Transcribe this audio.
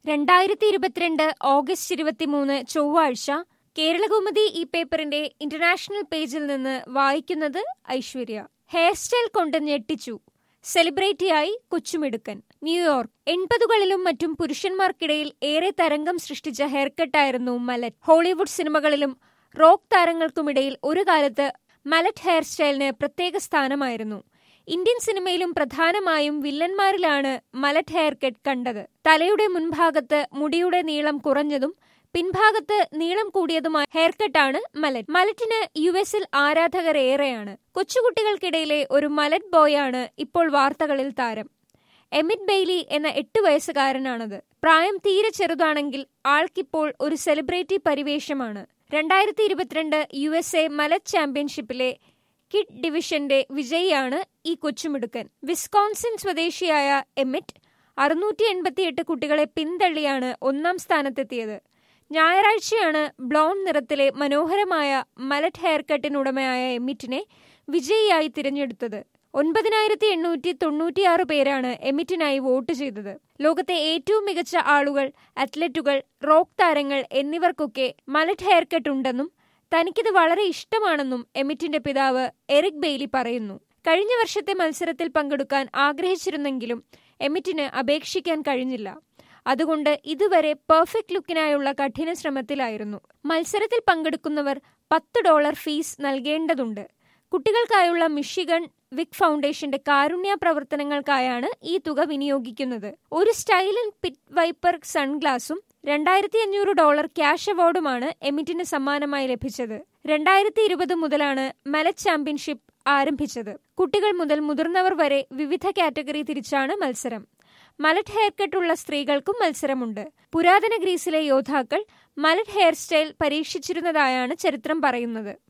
രണ്ടായിരത്തി ഇരുപത്തിരണ്ട് ഓഗസ്റ്റ് ഇരുപത്തിമൂന്ന് ചൊവ്വാഴ്ച കേരളകൗമുദി ഈ പേപ്പറിന്റെ ഇന്റർനാഷണൽ പേജിൽ നിന്ന് വായിക്കുന്നത് ഐശ്വര്യ ഹെയർ സ്റ്റൈൽ കൊണ്ട് ഞെട്ടിച്ചു സെലിബ്രിറ്റിയായി കൊച്ചുമിടുക്കൻ ന്യൂയോർക്ക് എൺപതുകളിലും മറ്റും പുരുഷന്മാർക്കിടയിൽ ഏറെ തരംഗം സൃഷ്ടിച്ച ഹെയർകട്ടായിരുന്നു മലറ്റ് ഹോളിവുഡ് സിനിമകളിലും റോക്ക് താരങ്ങൾക്കുമിടയിൽ ഒരു കാലത്ത് മലറ്റ് ഹെയർ സ്റ്റൈലിന് പ്രത്യേക സ്ഥാനമായിരുന്നു ഇന്ത്യൻ സിനിമയിലും പ്രധാനമായും വില്ലന്മാരിലാണ് മലറ്റ് ഹെയർ കട്ട് കണ്ടത് തലയുടെ മുൻഭാഗത്ത് മുടിയുടെ നീളം കുറഞ്ഞതും പിൻഭാഗത്ത് നീളം കൂടിയതുമായ ഹെയർ കട്ടാണ് മലറ്റ് മലറ്റിന് യു എസിൽ ആരാധകർ ഏറെയാണ് കൊച്ചുകുട്ടികൾക്കിടയിലെ ഒരു മലറ്റ് ബോയാണ് ഇപ്പോൾ വാർത്തകളിൽ താരം എമിറ്റ് ബെയ്ലി എന്ന എട്ട് വയസ്സുകാരനാണത് പ്രായം തീരെ ചെറുതാണെങ്കിൽ ആൾക്കിപ്പോൾ ഒരു സെലിബ്രിറ്റി പരിവേഷമാണ് രണ്ടായിരത്തി ഇരുപത്തിരണ്ട് യു എസ് എ മലറ്റ് ചാമ്പ്യൻഷിപ്പിലെ കിഡ് ഡിവിഷന്റെ വിജയിയാണ് ഈ കൊച്ചുമിടുക്കൻ വിസ്കോൺസിൻ സ്വദേശിയായ എമിറ്റ് അറുന്നൂറ്റി എൺപത്തിയെട്ട് കുട്ടികളെ പിന്തള്ളിയാണ് ഒന്നാം സ്ഥാനത്തെത്തിയത് ഞായറാഴ്ചയാണ് ബ്ലൗൺ നിറത്തിലെ മനോഹരമായ മലറ്റ് ഹെയർ കട്ടിനുടമയായ എമിറ്റിനെ വിജയിയായി തിരഞ്ഞെടുത്തത് ഒൻപതിനായിരത്തി എണ്ണൂറ്റി തൊണ്ണൂറ്റിയാറ് പേരാണ് എമിറ്റിനായി വോട്ട് ചെയ്തത് ലോകത്തെ ഏറ്റവും മികച്ച ആളുകൾ അത്ലറ്റുകൾ റോക്ക് താരങ്ങൾ എന്നിവർക്കൊക്കെ മലറ്റ് ഹെയർ കട്ട് ഉണ്ടെന്നും തനിക്കിത് വളരെ ഇഷ്ടമാണെന്നും എമിറ്റിന്റെ പിതാവ് എറിക് ബെയ്ലി പറയുന്നു കഴിഞ്ഞ വർഷത്തെ മത്സരത്തിൽ പങ്കെടുക്കാൻ ആഗ്രഹിച്ചിരുന്നെങ്കിലും എമിറ്റിന് അപേക്ഷിക്കാൻ കഴിഞ്ഞില്ല അതുകൊണ്ട് ഇതുവരെ പെർഫെക്റ്റ് ലുക്കിനായുള്ള കഠിന ശ്രമത്തിലായിരുന്നു മത്സരത്തിൽ പങ്കെടുക്കുന്നവർ പത്ത് ഡോളർ ഫീസ് നൽകേണ്ടതുണ്ട് കുട്ടികൾക്കായുള്ള മിഷിഗൺ വിക് ഫൗണ്ടേഷന്റെ കാരുണ്യ പ്രവർത്തനങ്ങൾക്കായാണ് ഈ തുക വിനിയോഗിക്കുന്നത് ഒരു സ്റ്റൈലൻ പിറ്റ് വൈപ്പർ സൺഗ്ലാസും രണ്ടായിരത്തി അഞ്ഞൂറ് ഡോളർ ക്യാഷ് അവാർഡുമാണ് എമിറ്റിന് സമ്മാനമായി ലഭിച്ചത് രണ്ടായിരത്തി ഇരുപത് മുതലാണ് മലറ്റ് ചാമ്പ്യൻഷിപ്പ് ആരംഭിച്ചത് കുട്ടികൾ മുതൽ മുതിർന്നവർ വരെ വിവിധ കാറ്റഗറി തിരിച്ചാണ് മത്സരം മലറ്റ് ഹെയർ കട്ടുള്ള സ്ത്രീകൾക്കും മത്സരമുണ്ട് പുരാതന ഗ്രീസിലെ യോദ്ധാക്കൾ മലറ്റ് ഹെയർ സ്റ്റൈൽ പരീക്ഷിച്ചിരുന്നതായാണ് ചരിത്രം പറയുന്നത്